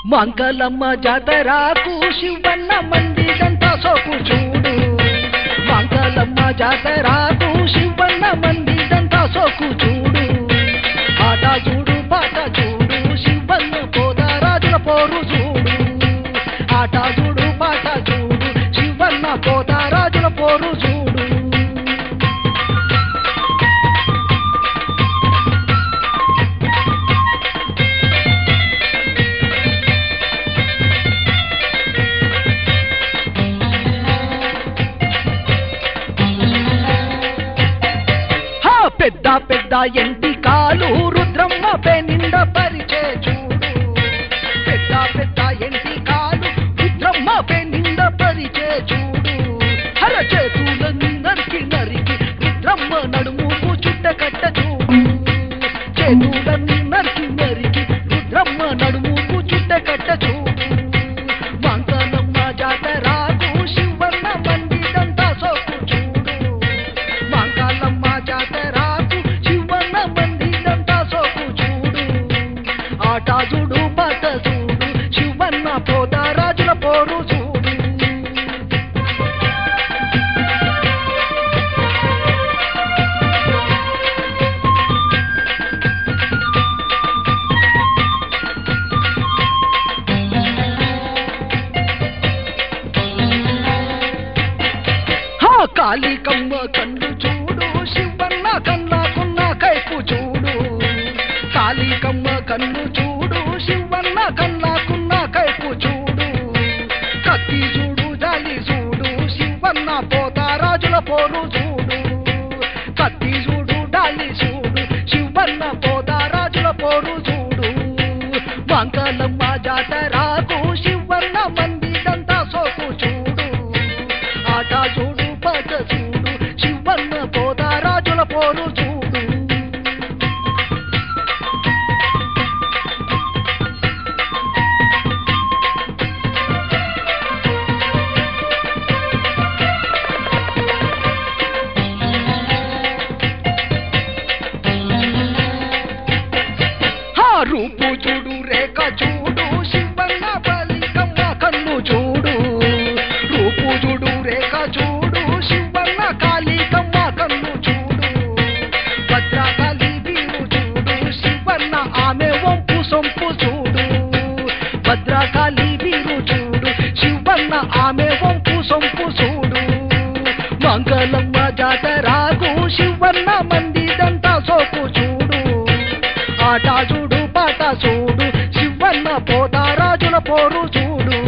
మంగళమ్మ జాతరకు శివన్న మందిదంతా సోకు చూడు మంగళమ్మ జాతరకు శివన్న మందిదంతా సోకు చూడు ఆట చూడు పాట చూడు శివన్న పోతారాజుల పోరు చూడు ఆట చూడు పాట చూడు శివన్న పోతారాజుల పోరు చూడు హా పెద్ద పెద్ద ఎంటి కాలు రుద్రమ్మ పెనిండ పరిచే చూడు పెద్ద పెద్ద ఎంటి కాలు రుద్రమ్మ పెనిండ పరిచే చూడు హర చేతులన్నీ నరికి నరికి రుద్రమ్మ నడుముకు చుట్ట కట్ట చూడు చేతులన్నీ నరికి నరికి రుద్రమ్మ నడుముకు చుట్ట కట్ట చూడు మంగళమ్మ జాతరాకు శివన్న మందిదంతా సోకు చూడు మంగళమ్మ జాతరాకు శివన్న మందిదంతా సోకు చూడు ఆట చూడు పాట చూడు శివన్న పోతారాజుల పోరు చూడు హా కాళికమ్మ కన్ను చూడు శివన్న కన్నాకున్న కైపు చూడు కాళికమ్మ కన్ను చూడు శివన్న కన్నాకున్న కైపు చూడు కత్తి చూడు జాలి చూడు శివన్న పోతారాజుల పోరు చూడు కత్తి చూడు డాలి చూడు శివన్న పోతారాజుల పోరు చూడు మంగళమ్మ జాతరాకు శివన్న మందిదంతా సోకు చూడు ఆట చూడు పాట చూడు శివన్న పోతారాజుల పోరు చూడు హా రూపు చూడు రేఖ చూడు శివన్న బలికమ్మ కన్ను చూడు రూపు చూడు రేఖ చూడు శివన్న కాళికమ్మ కన్ను చూడు భద్రకాళి వీరు చూడు శివన్న ఆమె వంపు సొంపు చూడు భద్రకాళి వీరు చూడు శివన్న ఆమె వంపు సొంపు చూడు మంగళమ్మ జాతరాకు శివన్న మందిదంతా సోకు చూడు ఆట చూడు పాట చూడు శివన్న పోతారాజుల పోరు చూడు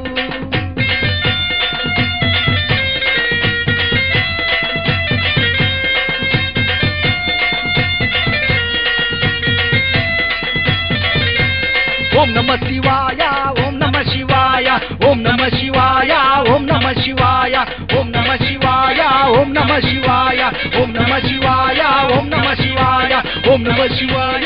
ఓం నమ శివాయ ఓం నమ శివాయ ఓం నమ శివాయ ఓం నమ శివాయ ఓం నమ శివాయ ఓం నమ శివాయ ఓం నమ శివాయ ఓం నమ శివాయ ఓం నమ శివాయ